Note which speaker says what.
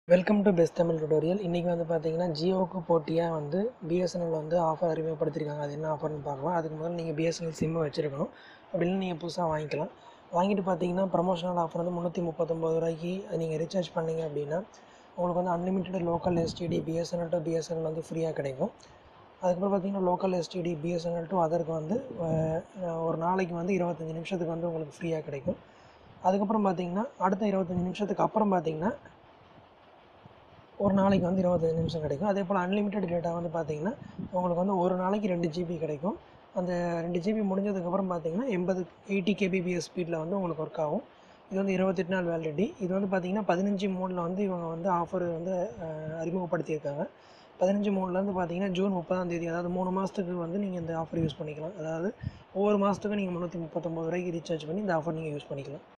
Speaker 1: welcome to best Tamil tutorial இன்றைக்கி வந்து பார்த்தீங்கன்னா ஜியோவுக்கு போட்டியாக வந்து பிஎஸ்என்எல் வந்து ஆஃபர் அறிமுகப்படுத்தியிருக்காங்க அது என்ன ஆஃபர்னு பார்க்கலாம் அதுக்கு முதல்ல நீங்கள் பிஎஸ்என்எல் சிம்மு வச்சுருக்கணும் அப்படின்னு நீங்கள் புதுசாக வாங்கிக்கலாம் வாங்கிட்டு பார்த்தீங்கன்னா ப்ரமோஷனல் ஆஃபர் வந்து முந்நூற்றி முப்பத்தொம்பது ரூபாய்க்கு நீங்கள் ரீசார்ஜ் பண்ணீங்க அப்படின்னா உங்களுக்கு வந்து unlimited local STD BSNL to BSNL வந்து ஃப்ரீயாக கிடைக்கும் அதுக்கப்புறம் பார்த்தீங்கன்னா லோக்கல் எஸ்டிடி பிஎஸ்என்எல் டு அதற்கு வந்து அஹ், ஒரு நாளைக்கு வந்து இருபத்தஞ்சி நிமிஷத்துக்கு வந்து உங்களுக்கு ஃப்ரீயாக கிடைக்கும் அதுக்கப்புறம் பார்த்தீங்கன்னா அடுத்த இருபத்தஞ்சி நிமிஷத்துக்கு அப்புறம் பார்த்தீங்கன்னா ஒரு நாளைக்கு வந்து இருபத்தஞ்சு நிமிஷம் கிடைக்கும் அதே போல் அன்லிமிட்டெட் டேட்டா வந்து பார்த்தீங்கன்னா உங்களுக்கு வந்து ஒரு நாளைக்கு ரெண்டு ஜிபி கிடைக்கும் அந்த ரெண்டு ஜிபி முடிஞ்சதுக்கப்புறம் பார்த்தீங்கன்னா எண்பது எயிட்டி கேபிபிஎஸ் ஸ்பீடில் வந்து உங்களுக்கு ஒர்க் ஆகும் இது வந்து இருபத்தெட்டு நாள் வேலிடிட்டி இது வந்து பார்த்தீங்கன்னா பதினஞ்சு மூணில் வந்து இவங்க வந்து ஆஃபர் வந்து அஹ், அறிமுகப்படுத்தியிருக்காங்க பதினஞ்சு மூணுலேருந்து பார்த்தீங்கன்னா ஜூன் முப்பதாம் தேதி அதாவது மூணு மாதத்துக்கு வந்து நீங்கள் இந்த ஆஃபர் யூஸ் பண்ணிக்கலாம் அதாவது ஒவ்வொரு மாதத்துக்கும் நீங்கள் முந்நூற்றி முப்பத்தொம்பது ரூபாய்க்கு ரீசார்ஜ் பண்ணி இந்த ஆஃபர் நீங்கள் யூஸ் பண்ணிக்கலாம்